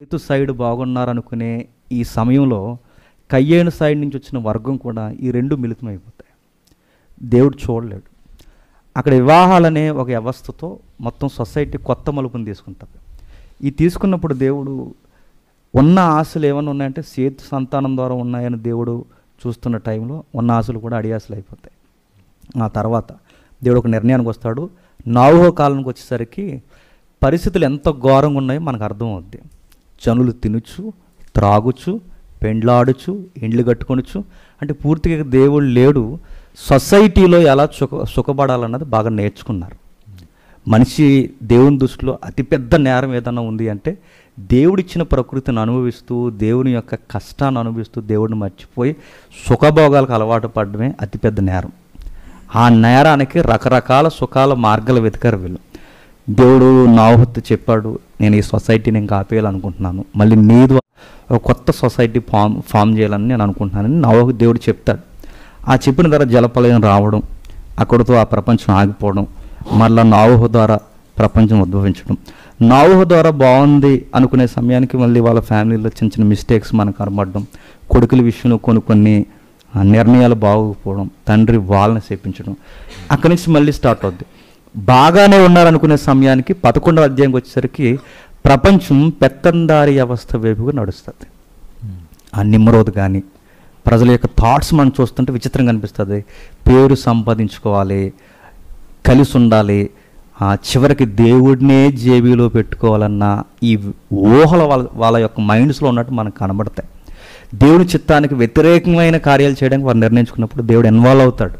రైతు సైడ్ బాగున్నారనుకునే ఈ సమయంలో కయ్యేను సైడ్ నుంచి వచ్చిన వర్గం కూడా ఈ రెండు మిళితమైపోతాయి దేవుడు చూడలేడు అక్కడ వివాహాలనే ఒక వ్యవస్థతో మొత్తం సొసైటీ కొత్త మలుపుని తీసుకుంటుంది ఈ తీసుకున్నప్పుడు దేవుడు ఉన్న ఆశలు ఏమైనా ఉన్నాయంటే సేతు సంతానం ద్వారా ఉన్నాయని దేవుడు చూస్తున్న టైంలో ఉన్న ఆశలు కూడా అడియాసలు అయిపోతాయి ఆ తర్వాత దేవుడు ఒక నిర్ణయానికి వస్తాడు నాలుగో కాలానికి వచ్చేసరికి పరిస్థితులు ఎంత ఘోరంగా ఉన్నాయో మనకు అర్థమవుద్ది జనులు తినచ్చు త్రాగుచు పెండ్లాడుచు ఇండ్లు కట్టుకొనొచ్చు అంటే పూర్తిగా దేవుడు లేడు సొసైటీలో ఎలా సుఖ సుఖపడాలన్నది బాగా నేర్చుకున్నారు మనిషి దేవుని దృష్టిలో అతిపెద్ద నేరం ఏదన్నా ఉంది అంటే దేవుడిచ్చిన ప్రకృతిని అనుభవిస్తూ దేవుని యొక్క కష్టాన్ని అనుభవిస్తూ దేవుడిని మర్చిపోయి సుఖభోగాలకు అలవాటు పడడమే అతిపెద్ద నేరం ఆ నేరానికి రకరకాల సుఖాల మార్గాలు వెతికారు వీళ్ళు దేవుడు నావహత్తు చెప్పాడు నేను ఈ సొసైటీని ఇంకా ఆపేయాలనుకుంటున్నాను మళ్ళీ నీ ద్వారా ఒక కొత్త సొసైటీ ఫామ్ ఫామ్ చేయాలని నేను అనుకుంటున్నానని నావహ దేవుడు చెప్తాడు ఆ చెప్పిన ద్వారా జలపలయం రావడం అక్కడితో ఆ ప్రపంచం ఆగిపోవడం మళ్ళా నావుహ ద్వారా ప్రపంచం ఉద్భవించడం నావుహ ద్వారా బాగుంది అనుకునే సమయానికి మళ్ళీ వాళ్ళ ఫ్యామిలీలో చిన్న చిన్న మిస్టేక్స్ మనకు కనబడడం కొడుకుల విషయంలో కొన్ని కొన్ని ఆ, నిర్ణయాలు బాగోకపోవడం తండ్రి వాళ్ళని చేపించడం అక్కడి నుంచి మళ్ళీ స్టార్ట్ అవుద్ది బాగానే ఉన్నారనుకునే సమయానికి పదకొండవ అధ్యాయంకి వచ్చేసరికి ప్రపంచం పెత్తందారి వ్యవస్థ వైపుగా నడుస్తుంది ఆ నిమ్మరోధు కానీ ప్రజల యొక్క థాట్స్ మనం చూస్తుంటే విచిత్రంగా అనిపిస్తుంది పేరు సంపాదించుకోవాలి కలిసి ఉండాలి ఆ చివరికి దేవుడినే జేబీలో పెట్టుకోవాలన్న ఈ ఊహల వాళ్ళ వాళ్ళ యొక్క మైండ్స్లో ఉన్నట్టు మనకు కనబడతాయి దేవుని చిత్తానికి వ్యతిరేకమైన కార్యాలు చేయడానికి వారు నిర్ణయించుకున్నప్పుడు దేవుడు ఇన్వాల్వ్ అవుతాడు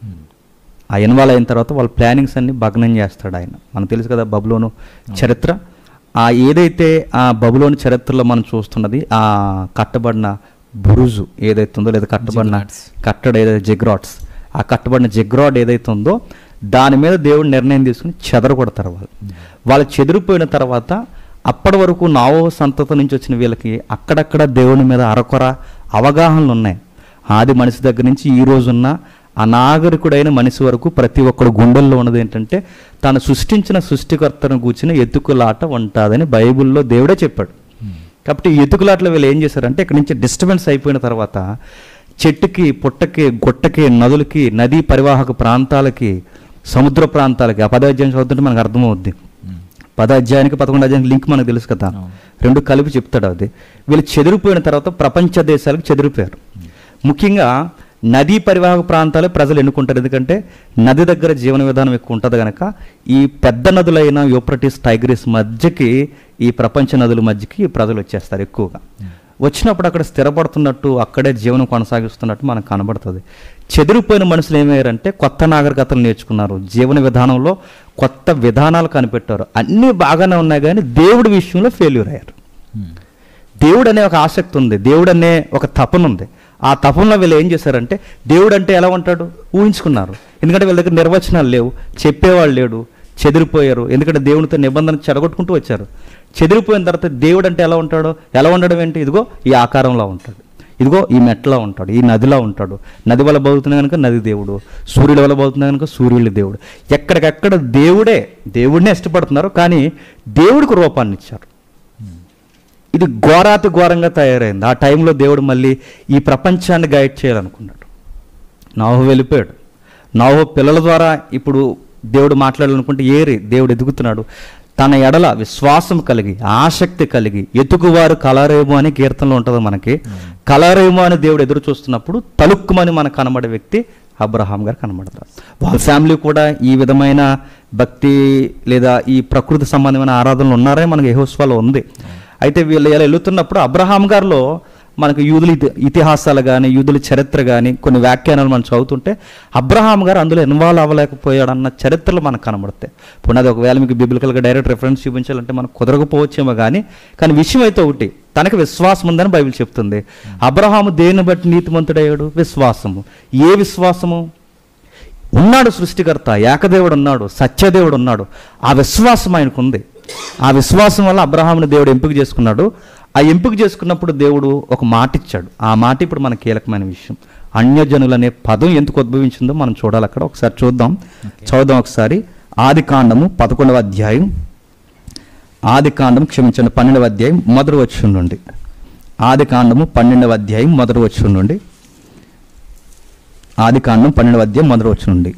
ఆ ఇన్వాల్వ్ అయిన తర్వాత వాళ్ళ ప్లానింగ్స్ అన్ని భగ్నం చేస్తాడు ఆయన మనకు తెలుసు కదా బబులోను చరిత్ర ఆ ఏదైతే ఆ బబులోని చరిత్రలో మనం చూస్తున్నది ఆ కట్టబడిన బురుజు ఏదైతే ఉందో లేదా కట్టబడిన కట్టడ ఏదైతే జగ్రాట్స్ ఆ కట్టబడిన జగ్రాడ్ ఏదైతే ఉందో దాని మీద దేవుడు నిర్ణయం తీసుకుని చెదరగొడతారు వాళ్ళు వాళ్ళు చెదిరిపోయిన తర్వాత అప్పటి వరకు నావో సంతతి నుంచి వచ్చిన వీళ్ళకి అక్కడక్కడ దేవుని మీద అరకొర అవగాహనలు ఉన్నాయి ఆది మనిషి దగ్గర నుంచి ఈ రోజున్న అనాగరికుడైన మనిషి వరకు ప్రతి ఒక్కడు గుండెల్లో ఉన్నది ఏంటంటే తాను సృష్టించిన సృష్టికర్తను కూర్చుని ఎత్తుకులాట ఉంటుందని బైబిల్లో దేవుడే చెప్పాడు కాబట్టి ఈ ఎత్తుకులాటలో వీళ్ళు ఏం చేశారంటే ఇక్కడ నుంచి డిస్టర్బెన్స్ అయిపోయిన తర్వాత చెట్టుకి పుట్టకి గుట్టకి నదులకి నదీ పరివాహక ప్రాంతాలకి సముద్ర ప్రాంతాలకి ఆ పదాధ్యాయం చదువుతుంటే మనకు అర్థమవుద్ది పదాధ్యాయానికి పదకొండు అధ్యాయానికి లింక్ మనకు తెలుసు కదా రెండు కలిపి చెప్తాడు అది వీళ్ళు చెదిరిపోయిన తర్వాత ప్రపంచ దేశాలకు చెదిరిపోయారు ముఖ్యంగా నదీ పరివాహక ప్రాంతాలే ప్రజలు ఎన్నుకుంటారు ఎందుకంటే నది దగ్గర జీవన విధానం ఎక్కువ ఉంటుంది కనుక ఈ పెద్ద నదులైన యూప్రటిస్ టైగ్రిస్ మధ్యకి ఈ ప్రపంచ నదుల మధ్యకి ఈ ప్రజలు వచ్చేస్తారు ఎక్కువగా వచ్చినప్పుడు అక్కడ స్థిరపడుతున్నట్టు అక్కడే జీవనం కొనసాగిస్తున్నట్టు మనకు కనబడుతుంది చెదిరిపోయిన మనుషులు ఏమయ్యారంటే కొత్త నాగరికతలు నేర్చుకున్నారు జీవన విధానంలో కొత్త విధానాలు కనిపెట్టారు అన్నీ బాగానే ఉన్నాయి కానీ దేవుడి విషయంలో ఫెయిల్యూర్ అయ్యారు దేవుడు అనే ఒక ఆసక్తి ఉంది దేవుడు అనే ఒక తపన ఉంది ఆ తపనలో వీళ్ళు ఏం చేశారంటే దేవుడు అంటే ఎలా ఉంటాడు ఊహించుకున్నారు ఎందుకంటే వీళ్ళ దగ్గర నిర్వచనాలు లేవు చెప్పేవాళ్ళు లేడు చెదిరిపోయారు ఎందుకంటే దేవునితో నిబంధన చెడగొట్టుకుంటూ వచ్చారు చెదిరిపోయిన తర్వాత దేవుడు అంటే ఎలా ఉంటాడో ఎలా ఉండడం ఏంటి ఇదిగో ఈ ఆకారంలో ఉంటాడు ఇదిగో ఈ మెట్లా ఉంటాడు ఈ నదిలా ఉంటాడు నది వల్ల బతుకుతున్నా కనుక నది దేవుడు సూర్యుడి వల్ల బతుకుతున్నా కనుక సూర్యుడి దేవుడు ఎక్కడికెక్కడ దేవుడే దేవుడినే ఇష్టపడుతున్నారు కానీ దేవుడికి రూపాన్ని ఇచ్చారు ఇది ఘోరాతి ఘోరంగా తయారైంది ఆ టైంలో దేవుడు మళ్ళీ ఈ ప్రపంచాన్ని గైడ్ చేయాలనుకున్నాడు నాహు వెళ్ళిపోయాడు నాహు పిల్లల ద్వారా ఇప్పుడు దేవుడు మాట్లాడాలనుకుంటే ఏరి దేవుడు ఎదుగుతున్నాడు తన ఎడల విశ్వాసం కలిగి ఆసక్తి కలిగి ఎతుకువారు కలరేమో అని కీర్తనలో ఉంటుంది మనకి కలరేమో అని దేవుడు ఎదురు చూస్తున్నప్పుడు తలుక్కుమని మనకు కనబడే వ్యక్తి అబ్రహాం గారు కనబడతారు వాళ్ళ ఫ్యామిలీ కూడా ఈ విధమైన భక్తి లేదా ఈ ప్రకృతి సంబంధమైన ఆరాధనలు ఉన్నారని మనకి యెహోషువలో ఉంది అయితే వీళ్ళు ఇలా వెళుతున్నప్పుడు అబ్రహాం గారిలో మనకు యూదుల ఇతి ఇతిహాసాలు కానీ యూదుల చరిత్ర కానీ కొన్ని వ్యాఖ్యానాలు మనం చదువుతుంటే అబ్రహాం గారు అందులో ఇన్వాల్వ్ అవ్వలేకపోయాడన్న చరిత్రలు మనకు కనబడతాయి పునాది ఒకవేళ మీకు బిబిలికల్గా డైరెక్ట్ రెఫరెన్స్ చూపించాలంటే మనకు కుదరకపోవచ్చేమో కానీ కానీ విషయం అయితే ఒకటి తనకి విశ్వాసం ఉందని బైబిల్ చెప్తుంది అబ్రహాము దేన్ని బట్టి నీతిమంతుడయ్యాడు విశ్వాసము ఏ విశ్వాసము ఉన్నాడు సృష్టికర్త ఏకదేవుడు ఉన్నాడు సత్యదేవుడు ఉన్నాడు ఆ విశ్వాసం ఆయనకు ఉంది ఆ విశ్వాసం వల్ల అబ్రహాముని దేవుడు ఎంపిక చేసుకున్నాడు ఆ ఎంపిక చేసుకున్నప్పుడు దేవుడు ఒక మాట ఇచ్చాడు ఆ మాట ఇప్పుడు మన కీలకమైన విషయం అన్యజనులు అనే పదం ఎందుకు ఉద్భవించిందో మనం చూడాలి అక్కడ ఒకసారి చూద్దాం చదువుదాం ఒకసారి ఆది కాండము పదకొండవ అధ్యాయం ఆది కాండం క్షమించండి పన్నెండవ అధ్యాయం మొదటి వచ్చి నుండి ఆది కాండము పన్నెండవ అధ్యాయం మొదటి వచ్చి నుండి ఆది కాండం పన్నెండవ అధ్యాయం మొదటి వచ్చి నుండి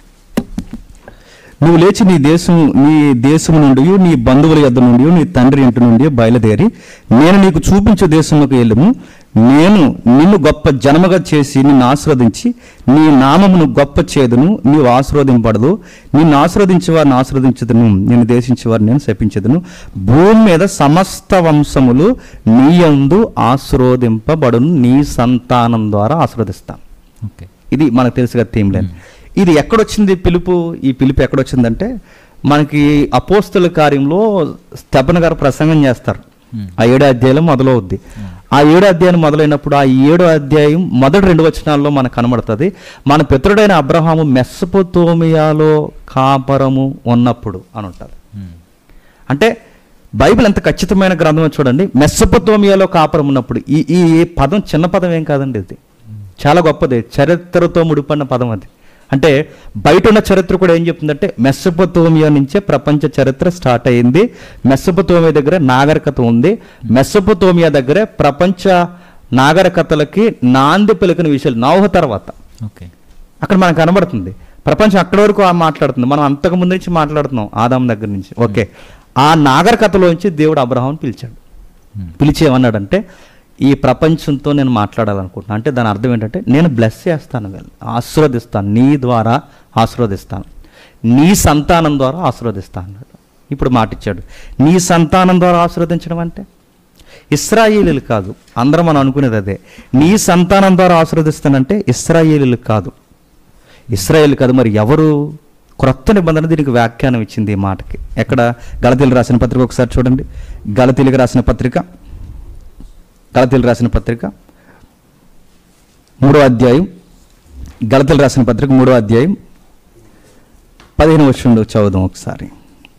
నువ్వు లేచి నీ దేశం నీ దేశం నుండి నీ బంధువుల యొద్ద నుండి నీ తండ్రి ఇంటి నుండి బయలుదేరి నేను నీకు చూపించే దేశంలోకి వెళ్ళము నేను నిన్ను గొప్ప జనముగా చేసి నిన్ను ఆశీర్వదించి నీ నామమును గొప్ప చేదును నీవు ఆశీర్వదింపడదు నిన్ను ఆశీర్వదించే వారిని ఆశీర్వదించదును నిన్ను దేశించే వారిని నేను శపించదును భూమి మీద సమస్త వంశములు నీ యందు ఆశీర్వదింపబడును నీ సంతానం ద్వారా ఆశీర్వదిస్తాను ఓకే ఇది మనకు తెలుసుగా థీమ్ లైన్ ఇది ఎక్కడొచ్చింది పిలుపు ఈ పిలుపు ఎక్కడొచ్చిందంటే మనకి అపోస్తుల కార్యంలో స్తెపన గారు ప్రసంగం చేస్తారు ఆ ఏడో అధ్యాయం మొదలవుద్ది ఆ ఏడో అధ్యాయం మొదలైనప్పుడు ఆ ఏడో అధ్యాయం మొదటి రెండు వచనాల్లో మనకు కనబడుతుంది మన పితరుడైన అబ్రహాము మెస్సపోతోమియాలో కాపరము ఉన్నప్పుడు అని ఉంటుంది అంటే బైబిల్ ఎంత ఖచ్చితమైన గ్రంథమో చూడండి మెస్సపోతోమియాలో కాపురం ఉన్నప్పుడు ఈ ఈ పదం చిన్న పదం ఏం కాదండి ఇది చాలా గొప్పది చరిత్రతో ముడిపడిన పదం అది అంటే బయట ఉన్న చరిత్ర కూడా ఏం చెప్తుందంటే మెస్సపోతోమియా నుంచే ప్రపంచ చరిత్ర స్టార్ట్ అయింది మెస్సపోతోమియా దగ్గర నాగరికత ఉంది మెస్సపోతోమియా దగ్గరే ప్రపంచ నాగరికతలకి నాంది పలికిన విషయాలు నౌహ తర్వాత ఓకే అక్కడ మనకు కనబడుతుంది ప్రపంచం అక్కడి వరకు ఆ మాట్లాడుతుంది మనం అంతకు ముందు నుంచి మాట్లాడుతున్నాం ఆదాం దగ్గర నుంచి ఓకే ఆ నాగరికతలోంచి దేవుడు అబ్రహాం పిలిచాడు పిలిచి ఏమన్నాడంటే ఈ ప్రపంచంతో నేను మాట్లాడాలనుకుంటున్నాను అంటే దాని అర్థం ఏంటంటే నేను బ్లెస్ చేస్తాను వీళ్ళని ఆశీర్వదిస్తాను నీ ద్వారా ఆశీర్వదిస్తాను నీ సంతానం ద్వారా ఆశీర్వదిస్తాను అన్నాడు ఇప్పుడు మాట ఇచ్చాడు నీ సంతానం ద్వారా ఆశీర్వదించడం అంటే ఇస్రాయేలీలు కాదు అందరం మనం అనుకునేది అదే నీ సంతానం ద్వారా ఆశీర్వదిస్తానంటే ఇస్రాయేలీలు కాదు ఇస్రాయేల్ కాదు మరి ఎవరు క్రొత్త నిబంధన దీనికి వ్యాఖ్యానం ఇచ్చింది ఈ మాటకి ఎక్కడ గలతీలు రాసిన పత్రిక ఒకసారి చూడండి గలతీలకు రాసిన పత్రిక గలతీలు రాసిన పత్రిక మూడో అధ్యాయం గలతీలు రాసిన పత్రిక మూడో అధ్యాయం పదిహేను వచ్చిండు చదువుదాం ఒకసారి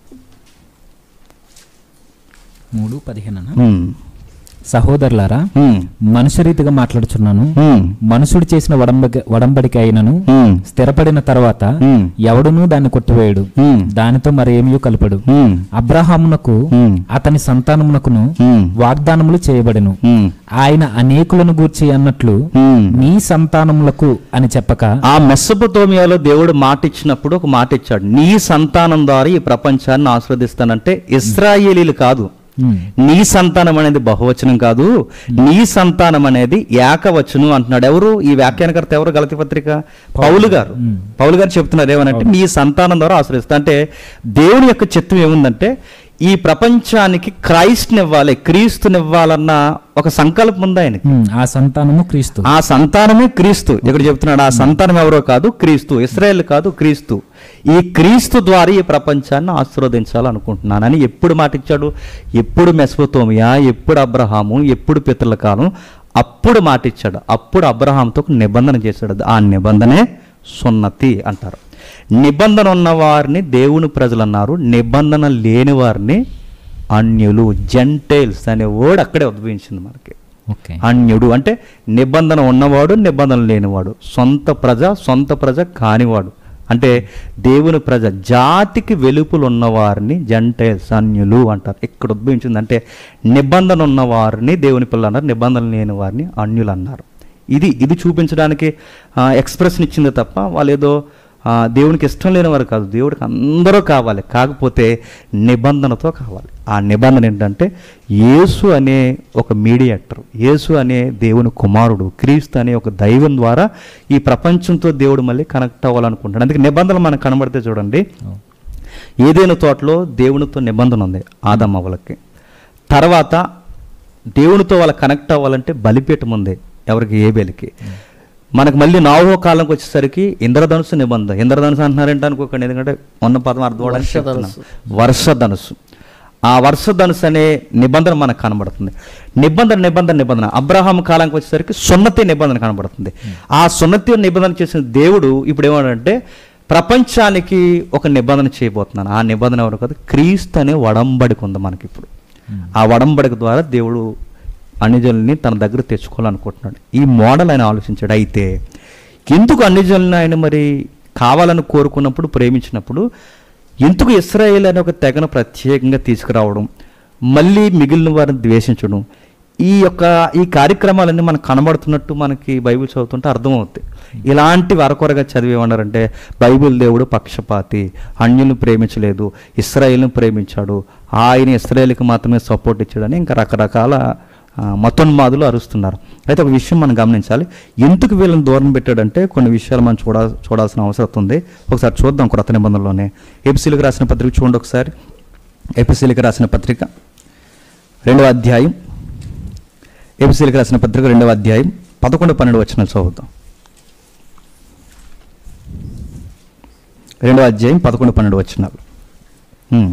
మూడు పదిహేను హ్మ్. సహోదరులారా హ్మ్. మనుష్య రీతిగా మాట్లాడుచున్నాను హ్మ్. మనుషుడు చేసిన వడంబక వడంబడిక అయినను హ్మ్. స్థిరపడిన తర్వాత హ్మ్. ఎవడునూ దాన్ని కొట్టివేయడు హ్మ్. దానితో మరేమీ కలపడు హ్మ్. అబ్రహామునకు హ్మ్. అతని సంతానమునకును హ్మ్. వాగ్దానములు చేయబడెను హ్మ్. ఆయన అనేకులను గూర్చి అన్నట్లు హ్మ్. నీ సంతానములకు అని చెప్పక ఆ మెస్సపోతోమియాలో దేవుడు మాట ఇచ్చినప్పుడు ఒక మాట ఇచ్చాడు నీ సంతానం ద్వారా ఈ ప్రపంచాన్ని ఆస్వాదిస్తానంటే ఇస్రాయేలీలు కాదు ఉమ్, నీ సంతానం అనేది బహువచనం కాదు నీ సంతానం అనేది ఏకవచనం అంటున్నాడు ఎవరు ఈ వ్యాఖ్యానకర్త ఎవరు గలతి పత్రిక పౌలు గారు పౌలు గారు చెప్తున్నారు ఏమనంటే నీ సంతానం ద్వారా ఆశ్రయిస్తా అంటే దేవుని యొక్క చిత్తం ఏముందంటే ఈ ప్రపంచానికి క్రైస్ట్నివ్వాలి క్రీస్తునివ్వాలన్న ఒక సంకల్పం ఉంది ఆయనకి ఉమ్, ఆ సంతానము క్రీస్తు ఆ సంతానమే క్రీస్తు ఇక్కడ చెప్తున్నాడు ఆ సంతానం ఎవరో కాదు క్రీస్తు ఇస్రాయేల్ కాదు క్రీస్తు ఈ క్రీస్తు ద్వారా ఈ ప్రపంచాన్ని ఆశీర్వదించాలనుకుంటున్నానని ఎప్పుడు మాటిచ్చాడు ఎప్పుడు మెస్పోతోమియా ఎప్పుడు అబ్రహాము ఎప్పుడు పితృల కాలం అప్పుడు మాటిచ్చాడు అప్పుడు అబ్రహాంతో ఒక నిబంధన చేశాడు ఆ నిబంధనే సున్నతి అంటారు నిబంధన ఉన్న వారిని దేవుని ప్రజలు అన్నారు నిబంధన లేని వారిని అన్యులు జెంటైల్స్ అనే వర్డ్ అక్కడే ఉద్భవించింది మనకి ఓకే అన్యుడు అంటే నిబంధన ఉన్నవాడు నిబంధన లేనివాడు సొంత ప్రజ సొంత ప్రజ కానివాడు అంటే దేవుని ప్రజ జాతికి వెలుపులు ఉన్నవారిని జంటైల్స్ అన్యులు అంటారు ఇక్కడ ఉద్భవించింది అంటే నిబంధన ఉన్న వారిని దేవుని పిల్లలు అన్నారు నిబంధన లేని వారిని అన్యులు అన్నారు ఇది ఇది చూపించడానికి ఎక్స్ప్రెషన్ ఇచ్చింది తప్ప వాళ్ళు ఏదో ఆ, దేవునికి ఇష్టం లేని వారు కాదు దేవుడికి అందరూ కావాలి కాకపోతే నిబంధనతో కావాలి ఆ నిబంధన ఏంటంటే యేసు అనే ఒక మీడియేటర్ యేసు అనే దేవుని కుమారుడు క్రీస్తు అనే ఒక దైవం ద్వారా ఈ ప్రపంచంతో దేవుడు మళ్ళీ కనెక్ట్ అవ్వాలనుకుంటాడు అందుకే నిబంధనలు మనకు కనబడితే చూడండి ఏదైనా తోటలో దేవునితో నిబంధన ఉంది ఆదమ్మవలకి తర్వాత దేవునితో వాళ్ళ కనెక్ట్ అవ్వాలంటే బలిపీఠం ఉంది ఎవరికి ఏబేలికి మనకు మళ్ళీ నావో కాలంకి వచ్చేసరికి ఇంద్రధనుసు నిబంధన ఇంద్రధనుసు అంటున్నారంటే అనుకోకండి ఎందుకంటే ఉన్న పదం అర్థం అవడానికి చెప్తున్నాను. వర్ష ధనుసు ఆ వర్ష ధనుసు అనే నిబంధన మనకు కనబడుతుంది నిబంధన నిబంధన నిబంధన అబ్రహాం కాలానికి వచ్చేసరికి సున్నతి నిబంధన కనబడుతుంది ఆ సున్నతి నిబంధన చేసిన దేవుడు ఇప్పుడు ఏమంటే ప్రపంచానికి ఒక నిబంధన చేయబోతున్నాను ఆ నిబంధన ఎవరు కాదు క్రీస్తు అనే వడంబడిక ఉంది మనకి ఇప్పుడు ఆ వడంబడిక ద్వారా దేవుడు అన్యజనుల్ని తన దగ్గర తెచ్చుకోవాలనుకుంటున్నాడు ఈ మోడల్ ఆయన ఆలోచించాడు అయితే ఎందుకు అన్యజనుల్ని ఆయన మరి కావాలని కోరుకున్నప్పుడు ప్రేమించినప్పుడు ఎందుకు ఇస్రాయేల్ అనే ఒక తెగను ప్రత్యేకంగా తీసుకురావడం మళ్ళీ మిగిలిన వారిని ద్వేషించడం ఈ యొక్క ఈ కార్యక్రమాలన్నీ మనకు కనబడుతున్నట్టు మనకి బైబిల్ చదువుతుంటే అర్థమవుతాయి ఇలాంటి వరకొరగా చదివేమన్నారంటే బైబిల్ దేవుడు పక్షపాతి అన్యులను ప్రేమించలేదు ఇస్రాయేల్ని ప్రేమించాడు ఆయన ఇస్రాయేల్కి మాత్రమే సపోర్ట్ ఇచ్చాడని ఇంకా రకరకాల ఆ, మతోన్మాదులు అరుస్తున్నారు అయితే ఒక విషయం మనం గమనించాలి ఎందుకు వీళ్ళని దూరం పెట్టాడంటే కొన్ని విషయాలు మనం చూడా చూడాల్సిన అవసరం ఉంది ఒకసారి చూద్దాం క్రొత్త నిబంధనలోనే ఎపిసిలకు రాసిన పత్రిక చూడండి ఒకసారి ఎపిసిలకు రాసిన పత్రిక రెండవ అధ్యాయం ఎపిసిలకు రాసిన పత్రిక రెండవ అధ్యాయం పదకొండు పన్నెండు వచ్చిన చదువుతాం రెండవ అధ్యాయం పదకొండు పన్నెండు వచ్చినాలు హ్మ్.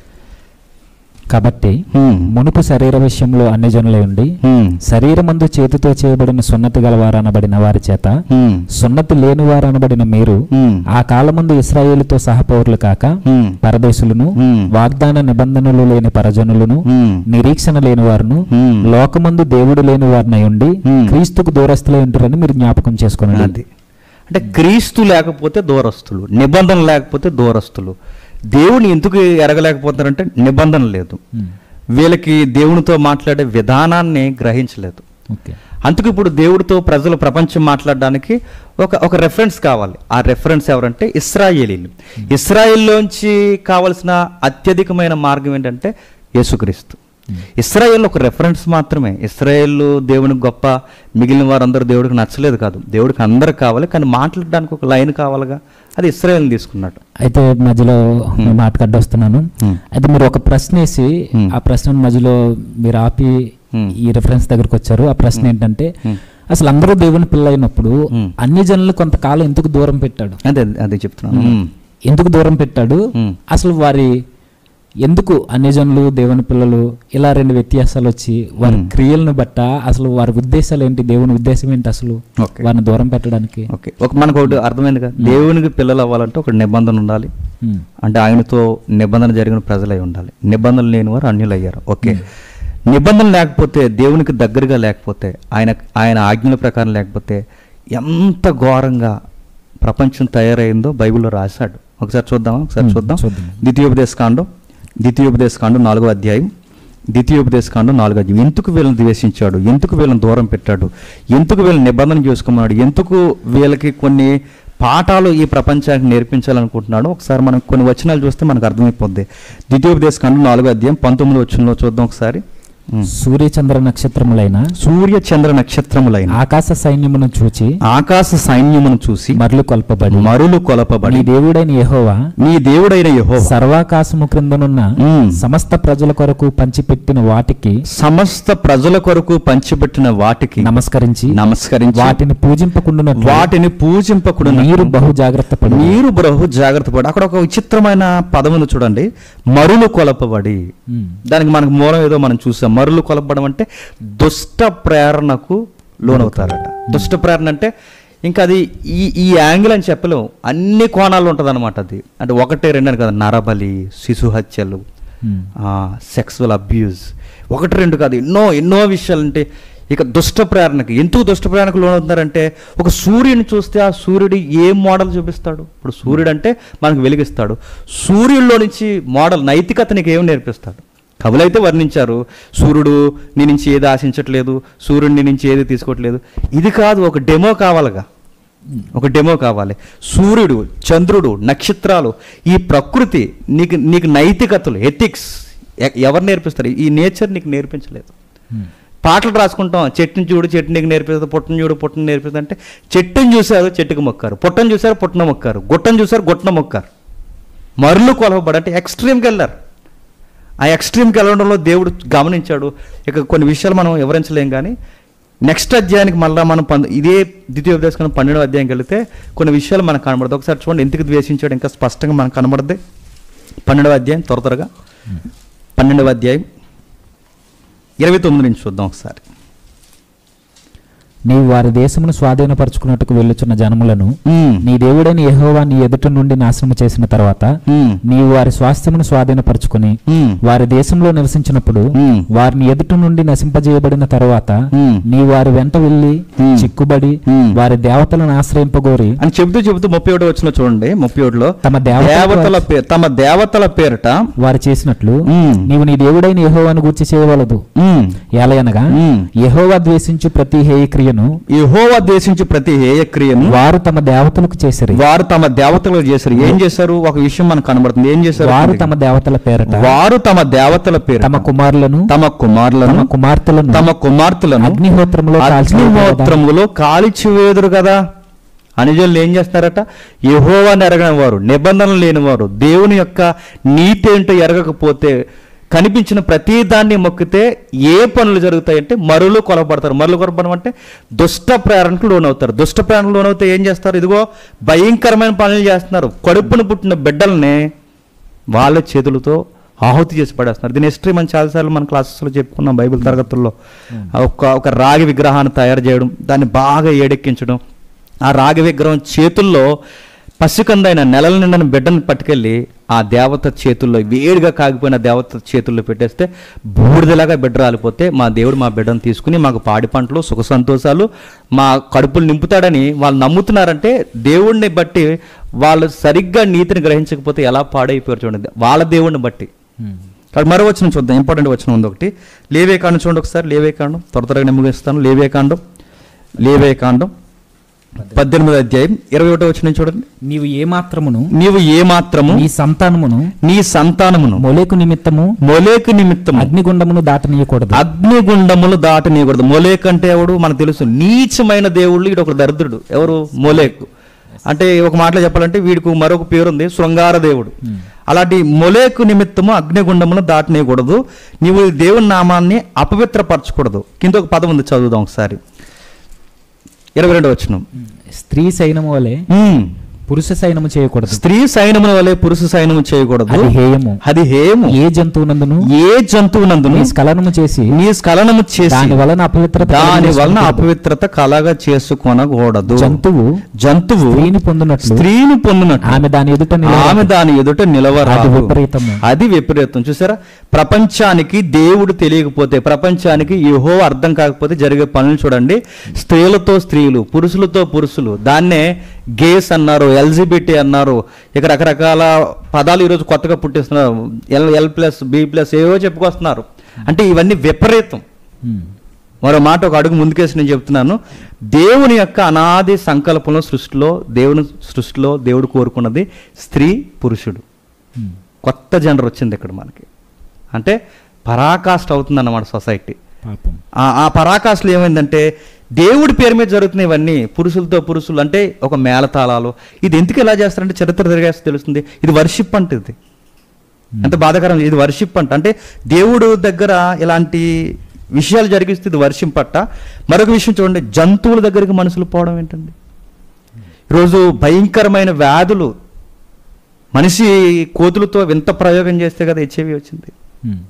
కాబట్టి హ్మ్. మునుపు శరీర విషయంలో అన్ని జనులై ఉండి హ్మ్. శరీరమందు చేతితో చేయబడిన సున్నతి గలవారనబడిన వారి చేత హ్మ్. సున్నతి లేనివారనబడిన మీరు హ్మ్. ఆ కాలమందు ఇస్రాయేలుతో సహపౌరులు కాక హ్మ్. పరదేశులను హ్మ్. వాగ్దాన నిబంధనలు లేని పరజనులను హ్మ్. నిరీక్షణ లేని వారును హ్మ్. లోకమందు దేవుడు లేని వారినై ఉండి హ్మ్. క్రీస్తుకు దూరస్తులై ఉంటారని మీరు జ్ఞాపకం చేసుకోండి అది అంటే క్రీస్తు లేకపోతే దూరస్తులు నిబంధన లేకపోతే దూరస్తులు దేవుని ఎందుకు ఎరగలేకపోతున్నారంటే నిబంధన లేదు హ్మ్. వీళ్ళకి దేవునితో మాట్లాడే విధానాన్ని గ్రహించలేదు ఓకే అందుకు ఇప్పుడు దేవుడితో ప్రజలు ప్రపంచం మాట్లాడడానికి ఒక ఒక రెఫరెన్స్ కావాలి ఆ రెఫరెన్స్ ఎవరంటే ఇస్రాయేలీలు ఇస్రాయేల్లోంచి కావలసిన అత్యధికమైన మార్గం ఏంటంటే యేసుక్రీస్తు ఇస్రాయేల్ ఒక రెఫరెన్స్ మాత్రమే ఇస్రాయేల్ దేవునికి గొప్ప మిగిలిన వారందరూ దేవుడికి నచ్చలేదు కాదు దేవుడికి అందరు కావాలి కానీ మాట్లాడడానికి ఒక లైన్ కావాలిగా అది ఇస్రాయేల్ని తీసుకున్నట్టు అయితే మధ్యలో మీ మాట కడ్డొస్తున్నాను హ్మ్. అయితే మీరు ఒక ప్రశ్న వేసి హ్మ్. ఆ ప్రశ్న మధ్యలో మీరు ఆపి హ్మ్. ఈ రిఫరెన్స్ దగ్గరకు వచ్చారు ఆ ప్రశ్న ఏంటంటే హ్మ్. అసలు అందరూ దేవుని పిల్లలైనప్పుడు హ్మ్. అన్ని జనులు కొంతకాలం ఎందుకు దూరం పెట్టాడు అదే అదే చెప్తున్నాను హ్మ్. ఎందుకు దూరం పెట్టాడు హ్మ్. అసలు వారి ఎందుకు అన్ని జనులు దేవుని పిల్లలు ఇలా రెండు వ్యత్యాసాలు వచ్చి వారి హ్మ్. క్రియలను బట్ట అసలు వారి ఉద్దేశాలు ఏంటి దేవుని ఉద్దేశం ఏంటి అసలు ఓకే. వారిని దూరం పెట్టడానికి ఓకే ఒక మనకు ఒకటి అర్థమైంది కదా దేవునికి పిల్లలు అవ్వాలంటే ఒక నిబంధన ఉండాలి హ్మ్. అంటే ఆయనతో నిబంధన జరిగిన ప్రజలై ఉండాలి నిబంధన లేని వారు అన్యులు అయ్యారు ఓకే నిబంధన లేకపోతే దేవునికి దగ్గరగా లేకపోతే ఆయన ఆయన ఆజ్ఞల ప్రకారం లేకపోతే ఎంత ఘోరంగా ప్రపంచం తయారైందో బైబిల్లో రాశాడు ఒకసారి చూద్దామా ఒకసారి Hmm, చూద్దాం చూద్దాం. ద్వితీయోపదేశకాండం ద్వితీయోపదేశకాండం నాలుగో అధ్యాయం ద్వితీయోపదేశకాండం నాలుగో అధ్యాయం ఎందుకు వీళ్ళని ద్వేషించాడు ఎందుకు వీళ్ళని దూరం పెట్టాడు ఎందుకు వీళ్ళని నిబంధన చేసుకున్నాడు ఎందుకు వీళ్ళకి కొన్ని పాఠాలు ఈ ప్రపంచానికి నేర్పించాలనుకుంటున్నాడు ఒకసారి మనం కొన్ని వచనాలు చూస్తే మనకు అర్థమైపోద్ది ద్వితీయోపదేశకాండం నాలుగో అధ్యాయం పంతొమ్మిది వచనంలో చూద్దాం ఒకసారి ఉం. సూర్య చంద్ర నక్షత్రములైన సూర్య చంద్ర నక్షత్రములైన ఆకాశ సైన్యమును చూచి ఆకాశ సైన్యమును చూసి మరలు కొల్పబడి మరులు కొలపబడి నీ దేవుడైన యెహోవా నీ దేవుడైన యెహోవా సర్వాకాశము క్రిందనున్న ఉం. సమస్త ప్రజల కొరకు పంచిపెట్టిన వాటికి సమస్త ప్రజల కొరకు పంచిపెట్టిన వాటికి నమస్కరించి నమస్కరించి వాటిని పూజింపకుండునట్లు వాటిని పూజింపకుడు మీరు బహు జాగ్రత్త పడు మీరు బహు జాగ్రత్త పడి అక్కడ ఒక విచిత్రమైన పదం ఉంది చూడండి మరులు కొలపబడి ఉం. దానికి మనకు మూలం ఏదో మనం చూసాం మరులు కొలపడం అంటే దుష్ట ప్రేరణకు లోనవుతారట దుష్ట ప్రేరణ అంటే ఇంకా అది ఈ ఈ యాంగిల్ అని చెప్పలేము అన్ని కోణాలు ఉంటుంది అనమాట అది అంటే ఒకటే రెండు అని కదా నరబలి శిశు హత్యలు ఉం. సెక్సువల్ అబ్యూజ్ ఒకటి రెండు కాదు ఎన్నో ఎన్నో విషయాలు అంటే ఇక దుష్ట ప్రేరణకి ఎందుకు దుష్ట ప్రేరణకు లోనవుతున్నారంటే ఒక సూర్యుని చూస్తే ఆ సూర్యుడు ఏ మోడల్ చూపిస్తాడు ఇప్పుడు సూర్యుడు అంటే మనకు వెలిగిస్తాడు సూర్యుల్లో నుంచి మోడల్ నైతికత నీకు ఏం నేర్పిస్తాడు కవులైతే వర్ణించారు సూర్యుడు నీ నుంచి ఏది ఆశించట్లేదు సూర్యుడు నీ నుంచి ఏది తీసుకోవట్లేదు ఇది కాదు ఒక డెమో కావాలిగా ఒక డెమో కావాలి సూర్యుడు చంద్రుడు నక్షత్రాలు ఈ ప్రకృతి నీకు నీకు నైతికతలు ఎథిక్స్ ఎవరు నేర్పిస్తారు ఈ నేచర్ నీకు నేర్పించలేదు ఉం. పాటలు రాసుకుంటాం చెట్టుని చూడు చెట్టు నీకు నేర్పిస్తుంది పుట్టను చూడు పుట్టను నేర్పిస్తుంది అంటే చెట్టుని చూశారు చెట్టుకు మొక్కారు పుట్టను చూశారు పుట్టన మొక్కారు గుట్టను చూశారు గుట్టన మొక్కారు మరులు కొలవబడి అంటే ఎక్స్ట్రీమ్కి వెళ్ళారు ఆ ఎక్స్ట్రీమ్కి వెళ్ళడంలో దేవుడు గమనించాడు ఇక కొన్ని విషయాలు మనం వివరించలేం కానీ నెక్స్ట్ అధ్యాయానికి మళ్ళీ మనం పంద ఇదే ద్వితీయ ఉపదేశం పన్నెండవ అధ్యాయంకి వెళితే కొన్ని విషయాలు మనకు కనబడదు ఒకసారి చూడండి ఎందుకు ద్వేషించాడు ఇంకా స్పష్టంగా మనకు కనబడద్ది పన్నెండవ అధ్యాయం త్వర త్వరగా పన్నెండవ అధ్యాయం ఇరవై తొమ్మిది నుంచి చూద్దాం ఒకసారి నీవు వారి దేశమును స్వాధీనపరచుకున్నట్టుకు వెళ్ళుచున్న జనములను ఉమ్, నీ దేవుడైన యెహోవా నీ ఎదుట నుండి నాశనము చేసిన తర్వాత ఉమ్, నీవు వారి స్వాస్థ్యమును స్వాధీనపరచుకుని ఉమ్, వారి దేశంలో నివసించినప్పుడు ఉమ్, వారిని ఎదుట నుండి నశింపజేయబడిన తర్వాత ఉమ్. నీ వారి వెంట వెళ్ళి Hmm. చిక్కుబడి Hmm. వారి దేవతలను ఆశ్రయింపగోరి అని చెబుతూ చెబుతూ ముప్పై ఒకటి వచ్చిన చూడండి ముప్పై ఒకటిలో తమ దేవతల దేవతల పేరు తమ దేవతల పేరిట వారు చేసినట్లు ఉమ్, నీవు నీ దేవుడైన యెహోవాను గూర్చి చేయవలదు ఉమ్, ఏలయనగా ఉమ్. యెహోవా ద్వేషించు ప్రతి హేయ క్రియను యెహోవా దేశించి ప్రతి హేయ క్రియను వారు తమ దేవతలకు చేసిరి వారు తమ దేవతలు చేశారు ఏం చేశారు ఒక విషయం మనకు కనబడుతుంది ఏం చేశారు వారు తమ దేవతల పేరట వారు తమ దేవతల పేరు తమ కుమారులను తమ కుమారులను తమ కుమార్తెలను తమ కుమార్తెలను అగ్నిహోత్రములో కాల్చివేయుదురు కదా. అగ్నిహోత్రములో కాలిచివేదురు కదా అనుజనులు ఏం చేస్తారట యహోవాని ఎరగని వారు నిబంధనలు లేని వారు దేవుని యొక్క నీతి ఏంటో ఎరగకపోతే కనిపించిన ప్రతి దాన్ని మొక్కితే ఏ పనులు జరుగుతాయంటే మరులు కొలబడతారు మరులు కొలబడడం అంటే దుష్ట ప్రేరణకు లోనవుతారు దుష్ట ప్రేరణకు లోనవుతే ఏం చేస్తారు ఇదిగో భయంకరమైన పనులు చేస్తున్నారు కడుపున పుట్టిన బిడ్డల్ని వాళ్ళ చేతులతో ఆహుతి చేసి పడేస్తున్నారు దీని హిస్టరీ మనం చాలాసార్లు మన క్లాసెస్లో చెప్పుకున్నాం బైబిల్ తరగతుల్లో ఒక ఒక రాగి విగ్రహాన్ని తయారు చేయడం దాన్ని బాగా ఏడెక్కించడం ఆ రాగి విగ్రహం చేతుల్లో పసికందైన నెలల నిండిన బిడ్డను పట్టుకెళ్ళి ఆ దేవత చేతుల్లో వేడిగా కాగిపోయిన దేవత చేతుల్లో పెట్టేస్తే బూడిదలాగా బిడ్డ రాలిపోతే మా దేవుడు మా బిడ్డను తీసుకుని మాకు పాడి పంటలు సుఖ సంతోషాలు మా కడుపులు నింపుతాడని వాళ్ళు నమ్ముతున్నారంటే దేవుడిని బట్టి వాళ్ళు సరిగ్గా నీతిని గ్రహించకపోతే ఎలా పాడైపోయారు చూడండి వాళ్ళ దేవుడిని బట్టి Hmm. కాబట్టి మరో వచ్చిన చూద్దాం ఇంపార్టెంట్ వచ్చిన ఉంది ఒకటి లేవే కాండం చూడండి ఒకసారి లేవే కాండం త్వర త్వరగా నేను ముగిస్తాను లేవే కాండం లేవే కాండం పద్దెనిమిది అధ్యాయం ఇరవై ఒకటో వచ్చిన చూడండి నీవు ఏ మాత్రమును నీవు ఏ మాత్రము నీ సంతానమును నీ సంతానమును మొలేకు నిమిత్తము మొలేకు నిమిత్తము అగ్నిగుండమును దాటనీయకూడదు అగ్నిగుండములు దాటనీయకూడదు మొలేక్ అంటే ఎవడు మనకు తెలుసు నీచమైన దేవుళ్ళు ఇటు ఒక దరిద్రుడు ఎవరు మొలేక్ అంటే ఒక మాటలో చెప్పాలంటే వీడికి మరొక పేరు ఉంది శృంగార దేవుడు అలాంటి మొలేకు నిమిత్తము అగ్నిగుండమును దాటనీయకూడదు నీవు దేవుని నామాన్ని అపవిత్రపరచకూడదు కింద ఒక పదం ఉంది చదువుదాం ఒకసారి ఇరవై రెండు వచ్చిన స్త్రీ సైనము వలె పురుష సైనము చేయకూడదు స్త్రీ సైన్యముల వలె పురుష సైన్యము చేయకూడదు అది హేయము అది హేము ఏ జంతువునందును ఏ జంతువునందును నీ స్ఖలనము చేసి నీ స్ఖలనము చేసి దాని వలన అపవిత్రత దాని వలన కలుగజేసుకొనకూడదు. అపవిత్రత కలగా చేసుకొనకూడదు జంతువు జంతువు స్త్రీని పొందినట్లు స్త్రీని పొందినట్టు ఆమె దాని ఎదుట నిలవదు. ఆమె దాని ఎదుట అది నిలవరాదు విపరీతము అది విపరీతం చూసారా ప్రపంచానికి దేవుడు తెలియకపోతే ప్రపంచానికి ఏహో అర్థం కాకపోతే జరిగే పనులు చూడండి స్త్రీలతో స్త్రీలు పురుషులతో పురుషులు దాన్నే గేస్ అన్నారు ఎల్జిబిటీ అన్నారు ఇక రకరకాల పదాలు ఈరోజు కొత్తగా పుట్టిస్తున్నారు L L plus B plus ఏవో చెప్పుకొస్తున్నారు అంటే ఇవన్నీ విపరీతం ఉమ్. మరో మాట ఒక అడుగు ముందుకేసి నేను చెప్తున్నాను దేవుని యొక్క అనాది సంకల్పంలో సృష్టిలో దేవుని సృష్టిలో దేవుడు కోరుకున్నది స్త్రీ పురుషుడు ఉమ్. కొత్త జనర్ వచ్చింది ఇక్కడ మనకి అంటే పరాకాష్ట అవుతుంది అన్నమాట సొసైటీ పాపం ఆ- ఆ పరాకాష్లో ఏమైందంటే దేవుడి పేరు మీద జరుగుతున్నాయి ఇవన్నీ పురుషులతో పురుషులు అంటే ఒక మేళతాళాలు ఇది ఎందుకు ఇలా చేస్తారంటే చరిత్ర తిరిగేస్తే తెలుస్తుంది ఇది వర్షిప్ అంటే ఇది ఎంత బాధాకరం ఇది వర్షిప్ అంట అంటే దేవుడు దగ్గర ఇలాంటి విషయాలు జరిగిస్తే ఇది వర్షిప్ పట్ట మరొక విషయం చూడండి జంతువుల దగ్గరికి మనుషులు పోవడం ఏంటండి ఈరోజు భయంకరమైన వ్యాధులు మనిషి కోతులతో వింత ప్రయోగం చేస్తే కదా హెచ్ఐవి వచ్చింది ఉమ్.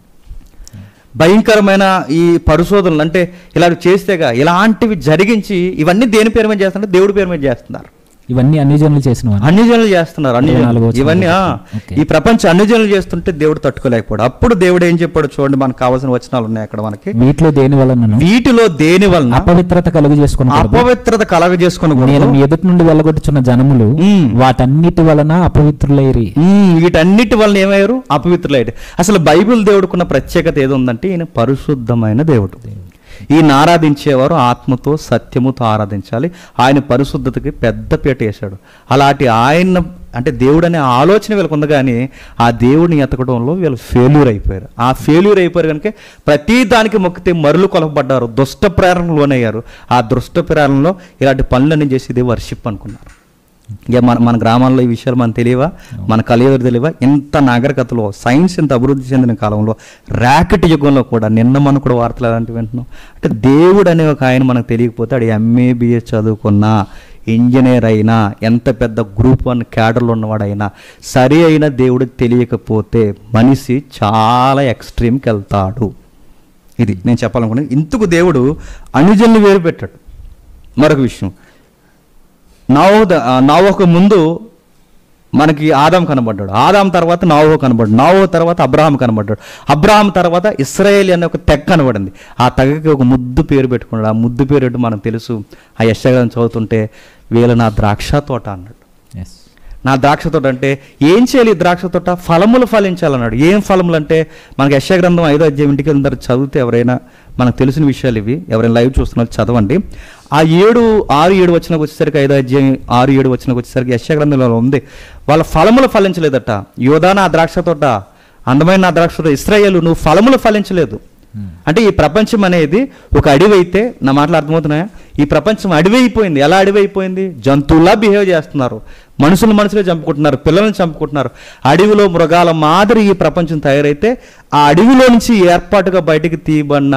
భయంకరమైన ఈ పరిశోధనలు అంటే ఇలా చేస్తేగా ఇలాంటివి జరిగించి ఇవన్నీ దేని పేరు మీద చేస్తున్నారు దేవుడి పేరు మీద చేస్తున్నారు ఇవన్నీ అన్ని జనులు చేసినవా అన్ని జనులు చేస్తున్నారు అన్ని ఇరవై జనులు. నాలుగో వచనం ఇవన్నీ ఆ, ఓకే. ఈ ప్రపంచం అన్ని జనులు చేస్తుంటే దేవుడు తట్టుకోలేకపోయాడు అప్పుడు దేవుడు ఏం చెప్పాడు చూడండి మనకు కావాల్సిన వచనాలు ఉన్నాయి అక్కడ మనకి వీటిలో దేని వలనను వీటిలో దేని వలన అపవిత్రత కలుగు చేసుకుని అపవిత్రత కలగ నేను చేసుకుని మీ ఎదుటి నుండి వెళ్ళగొట్టుచున్న జనములు ఉమ్. వాటన్నిటి వలన అపవిత్రులైరి ఉమ్, వీటన్నిటి వలన ఏమయ్యారు అపవిత్రులైతే అసలు బైబిల్ దేవుడుకున్న ప్రత్యేకత ఏది ఉందంటే ఈయన పరిశుద్ధమైన దేవుడు ఈయన ఆరాధించేవారు ఆత్మతో సత్యముతో ఆరాధించాలి ఆయన పరిశుద్ధతకి పెద్ద పీట వేశాడు అలాంటి ఆయన అంటే దేవుడు అనే ఆలోచన వీళ్ళకు ఉంది కానీ ఆ దేవుడిని ఎతకడంలో వీళ్ళు ఫెయిల్యూర్ అయిపోయారు ఆ ఫెయిల్యూర్ అయిపోయారు కనుక ప్రతి దానికి మొక్కితే మరులు కొలపబడ్డారు దుష్ట ప్రేరణకు లోనయ్యారు ఆ దుష్ట ప్రేరణలో ఇలాంటి పనులన్నీ చేసి ఇదే వర్షిప్ అనుకున్నారు ఇక మన మన గ్రామాల్లో ఈ విషయాలు మనకు తెలియవా మన కలియుగ తెలియవా ఇంత నాగరికతలో సైన్స్ ఇంత అభివృద్ధి చెందిన కాలంలో ర్యాకెట్ యుగంలో కూడా నిన్న మనం కూడా వార్తలు అలాంటివి వింటున్నాం అంటే దేవుడు అనే ఒక ఆయన మనకు తెలియకపోతే ఆడు ఎంఏ బిఎస్ చదువుకున్నా ఇంజనీర్ అయినా ఎంత పెద్ద గ్రూప్ వన్ క్యాడర్లో ఉన్నవాడైనా సరి అయిన దేవుడు తెలియకపోతే మనిషి చాలా ఎక్స్ట్రీమ్కి వెళ్తాడు ఇది నేను చెప్పాలనుకున్నాను ఇందుకు దేవుడు అనుజన్ని వేరు పెట్టాడు మరొక విషయం నావో నావోకు ముందు మనకి ఆదాం కనబడ్డాడు ఆదాం తర్వాత నావో కనబడ్డాడు నావో తర్వాత అబ్రహాం కనబడ్డాడు అబ్రహాం తర్వాత ఇస్రాయేల్ అనే ఒక తెగ కనబడింది ఆ తెగకి ఒక ముద్దు పేరు పెట్టుకున్నాడు ఆ ముద్దు పేరు ఏంటో మనకు తెలుసు ఆ యశగ్రం చదువుతుంటే వీళ్ళ నా ద్రాక్ష తోట అన్నాడు ఎస్ నా ద్రాక్ష తోట అంటే ఏం చేయాలి ఈ ద్రాక్ష తోట ఫలములు ఫలించాలన్నాడు ఏం ఫలములు అంటే మనకి యశగ్రంథం ఐదో అధ్యాయం ఇంటికి అందరు చదివితే ఎవరైనా మనకు తెలిసిన విషయాలు ఇవి ఎవరైనా లైవ్ చూస్తున్నారు చదవండి ఆ ఏడు ఆరు ఏడు వచ్చినకు వచ్చేసరికి ఐదో అధ్యాయం ఆరు ఏడు వచ్చినకు వచ్చేసరికి యశగ్రంథంలో ఉంది వాళ్ళ ఫలములు ఫలించలేదట యోధాన ఆ ద్రాక్ష తోట అందమైన నా ద్రాక్ష తోట ఇస్రాయేలు నువ్వు ఫలములు ఫలించలేదు అంటే ఈ ప్రపంచం అనేది ఒక అడవి అయితే నా మాటలు అర్థమవుతున్నాయా ఈ ప్రపంచం అడవి అయిపోయింది ఎలా అడవి అయిపోయింది జంతువులా బిహేవ్ చేస్తున్నారు మనుషులు మనుషులే చంపుకుంటున్నారు పిల్లల్ని చంపుకుంటున్నారు అడవిలో మృగాల మాదిరి ఈ ప్రపంచం తయారైతే ఆ అడవిలో నుంచి ఏర్పాటుగా బయటికి తీయబడిన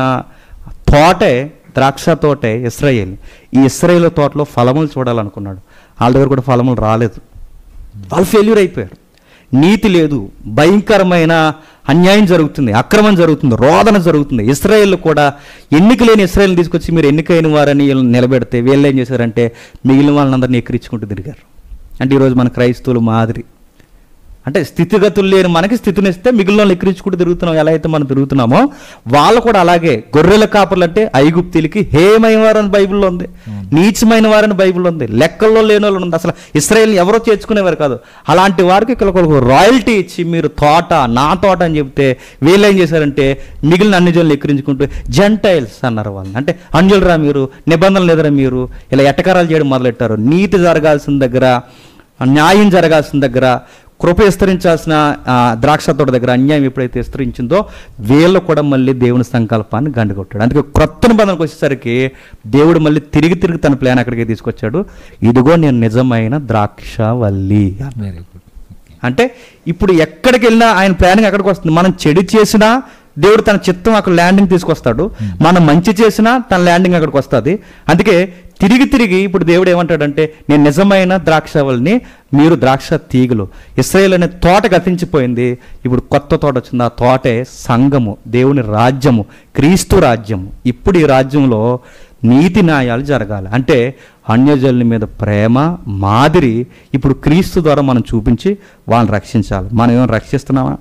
తోటే ద్రాక్ష తోటే ఇస్రాయేల్ ఈ ఇస్రాయేల్ తోటలో ఫలములు చూడాలనుకున్నాడు వాళ్ళ దగ్గర కూడా ఫలములు రాలేదు వాళ్ళు ఫెయిల్యూర్ అయిపోయారు నీతి లేదు భయంకరమైన అన్యాయం జరుగుతుంది అక్రమం జరుగుతుంది రోదన జరుగుతుంది ఇస్రాయేల్ కూడా ఎన్నిక లేని ఇస్రాయేల్ తీసుకొచ్చి మీరు ఎన్నికైన వారని వీళ్ళని నిలబెడితే వీళ్ళు ఏం చేశారంటే మిగిలిన వాళ్ళందరినీ ఎక్కిరించుకుంటూ తిరిగారు అంటే ఈరోజు మన క్రైస్తవులు మాదిరి అంటే స్థితిగతులు లేని మనకి స్థితినిస్తే మిగిలిన వాళ్ళు ఎక్కిరించుకుంటూ తిరుగుతున్నాం ఎలా అయితే మనం తిరుగుతున్నామో వాళ్ళు కూడా అలాగే గొర్రెల కాపర్లు అంటే ఐగుప్తీలకి హేమైన వారని బైబిల్లో ఉంది నీచమైన వారని బైబిల్లో ఉంది లెక్కల్లో లేని వాళ్ళు ఉంది అసలు ఇస్రాయేల్ని ఎవరో చేర్చుకునేవారు కాదు అలాంటి వారికి ఇక్కడ ఒక రాయల్టీ ఇచ్చి మీరు తోట నా తోట అని చెప్తే వీళ్ళు ఏం చేశారంటే మిగిలిన అన్ని జనులు ఎక్కిరించుకుంటూ జెంటైల్స్ అన్నారు వాళ్ళని అంటే అంజులరా మీరు నిబంధనలు లేదరా మీరు ఇలా ఎటకారాలు చేయడం మొదలెట్టారు నీతి జరగాల్సిన దగ్గర న్యాయం జరగాల్సిన దగ్గర కృప విస్తరించాల్సిన ఆ, ద్రాక్ష తోట దగ్గర అన్యాయం ఎప్పుడైతే విస్తరించిందో వీళ్ళు కూడా మళ్ళీ దేవుని సంకల్పాన్ని గండగొట్టాడు అందుకే క్రొత్త నిబంధనకు వచ్చేసరికి దేవుడు మళ్ళీ తిరిగి తిరిగి తన ప్లాన్ అక్కడికి తీసుకొచ్చాడు ఇదిగో నేను నిజమైన ద్రాక్షవల్లి వెరీ గుడ్ అంటే ఇప్పుడు ఎక్కడికి వెళ్ళినా ఆయన ప్లానింగ్ ఎక్కడికి వస్తుంది మనం చెడు చేసినా దేవుడు తన చిత్తం అక్కడ ల్యాండింగ్ తీసుకొస్తాడు మనం మంచి చేసినా తన ల్యాండింగ్ అక్కడికి వస్తుంది అందుకే తిరిగి తిరిగి ఇప్పుడు దేవుడు ఏమంటాడంటే నేను నిజమైన ద్రాక్షవల్ని మీరు ద్రాక్ష తీగలు ఇస్రాయేల్ అనే తోట గతించిపోయింది ఇప్పుడు కొత్త తోట వచ్చింది ఆ తోటే సంఘము దేవుని రాజ్యము క్రీస్తు రాజ్యము ఇప్పుడు ఈ రాజ్యంలో నీతి న్యాయాలు జరగాలి అంటే అన్యజనుల మీద ప్రేమ మాదిరి ఇప్పుడు క్రీస్తు ద్వారా మనం చూపించి వాళ్ళని రక్షించాలి మనం ఏమైనా రక్షిస్తున్నామా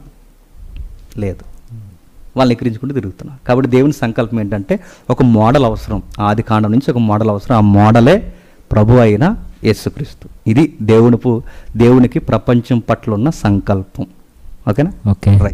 లేదు వాళ్ళని ఎక్కిరించుకుంటూ తిరుగుతున్నాం కాబట్టి దేవుని సంకల్పం ఏంటంటే ఒక మోడల్ అవసరం ఆది కాండం నుంచి ఒక మోడల్ అవసరం ఆ మోడలే ప్రభు అయిన యేసుక్రీస్తు ఇది దేవునిపు దేవునికి ప్రపంచం పట్ల ఉన్న సంకల్పం ఓకేనా ఓకే రైట్